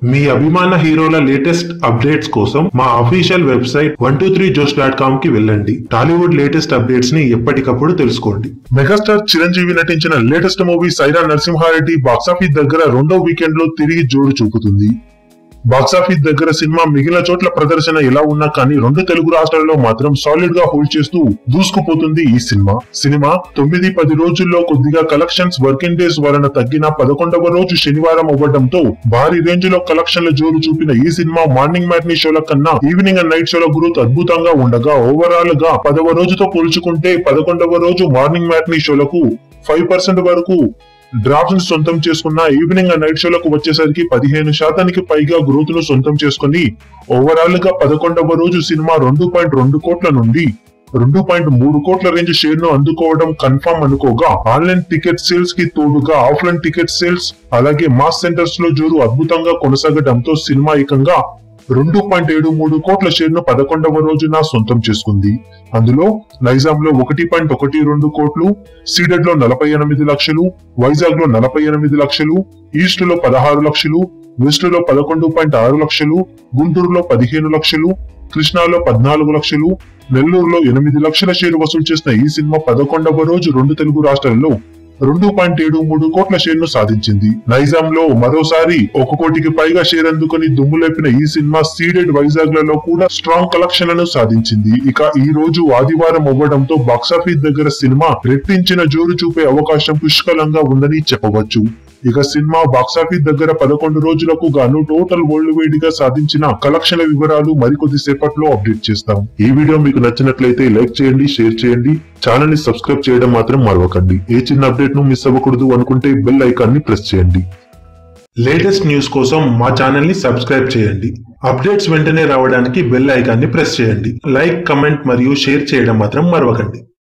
మీ అభిమాన హీరోల latest updates కోసం మా official website one two three జోస్ డాట్ కామ్ కి వెళ్ళండి టాలీవుడ్ లేటెస్ట్ అప్డేట్స్ ని ఎప్పటికప్పుడు తెలుసుకోండి మెగాస్టార్ చిరంజీవి నటించిన latest movie Sye Raa Narasimha Reddy box office దగ్గర రెండో వీకెండ్ లో తిరిగి జోరు చూపుతుంది బాక్సాఫీస్ దగ్గర సినిమా మిగిలిన చోట్ల ప్రదర్శన ఎలా ఉన్నా కానీ రెండు తెలుగు రాష్ట్రాల్లో మాత్రం సాలిడ్ గా హోల్డ్ చేస్తూ దూసుకుపోతుంది ఈ సినిమా సినిమా తొమ్మిది పది రోజుల్లో కొద్దిగా కలెక్షన్స్ వర్కింగ్ డేస్ వలన తగ్గిన పదకొండవ రోజు శనివారం అవ్వడంతో భారీ రేంజ్ లో కలెక్షన్ల జోరు చూపిన ఈ సినిమా మార్నింగ్ మ్యాట్నీ షోల కన్నా ఈవినింగ్ అండ్ నైట్ షోల గ్రోత్ అద్భుతంగా ఉండగా ఓవరాల్ గా పదవ రోజుతో పోల్చుకుంటే పదకొండవ రోజు మార్నింగ్ మ్యాట్నీ షోలకు ఫైవ్ పర్సెంట్ వరకు డ్రాప్స్ ను సొంతం చేసుకున్న ఈవినింగ్ అండ్ నైట్ షోలకు వచ్చేసరికి పదిహేను శాతానికి పైగా గ్రోత్ ను సొంతం చేసుకుని ఓవరాల్ గా పదకొండవ రోజు సినిమా రెండు పాయింట్ రెండు కోట్ల నుండి రెండు పాయింట్ మూడు కోట్ల రేంజ్ షేర్ ను అందుకోవడం కన్ఫర్మ్ అనుకోగా ఆన్లైన్ టికెట్ సేల్స్ కి తోడుగా ఆఫ్లైన్ టికెట్ సేల్స్ అలాగే మాస్ సెంటర్స్ లో జోరు అద్భుతంగా కొనసాగడంతో సినిమా ఏకంగా రెండు పాయింట్ ఏడు మూడు కోట్ల షేర్ ను పదకొండవ రోజున సొంతం చేసుకుంది అందులో నైజాం లో ఒకటి పాయింట్ ఒకటి రెండు కోట్లు సీడెడ్ లో నలభై ఎనిమిది లక్షలు వైజాగ్ లో నలభై ఎనిమిది లక్షలు ఈస్ట్ లో పదహారు లక్షలు వెస్ట్ లో పదకొండు పాయింట్ ఆరు లక్షలు గుంటూరులో పదిహేను లక్షలు కృష్ణాలో పద్నాలుగు లక్షలు నెల్లూరులో ఎనిమిది లక్షల షేర్ వసూలు చేసిన ఈ సినిమా పదకొండవ రోజు రెండు తెలుగు రాష్ట్రాల్లో రెండు పాయింట్ ఏడు మూడు కోట్ల షేర్ ను సాధించింది నైజాం లో మరోసారి ఒక కోటికి పైగా షేర్ అందుకుని దుమ్ము లేపిన ఈ సినిమా సీడెడ్ వైజాగ్ లలో కూడా స్ట్రాంగ్ కలెక్షన్లను సాధించింది ఇక ఈ రోజు ఆదివారం అవ్వడంతో బాక్సాఫీస్ దగ్గర సినిమా రెట్టించిన జోరు చూపే అవకాశం పుష్కలంగా ఉందని చెప్పవచ్చు ఇక సినిమా బాక్సాఫీస్ దగ్గర పదకొండు రోజులకు గాను టోటల్ వరల్డ్ వైడ్ గా సాధించిన కలెక్షన్ల వివరాలు మరికొద్ది సేపట్లో అప్డేట్ చేస్తాం ఈ వీడియో మీకు నచ్చినట్లయితే లైక్ చేయండి షేర్ చేయండి ఛానల్ ని సబ్స్క్రైబ్ చేయడం మాత్రం మరవకండి ఏ చిన్న అప్డేట్ ను మిస్ అవ్వకూడదు అనుకుంటే బెల్ ఐకాన్ ని ప్రెస్ చేయండి లేటెస్ట్ న్యూస్ కోసం మా ఛానల్ ని సబ్స్క్రైబ్ చేయండి అప్డేట్స్ వెంటనే రావడానికి బెల్ ఐకాన్ ని ప్రెస్ చేయండి లైక్ కమెంట్ మరియు షేర్ చేయడం మాత్రం మరవకండి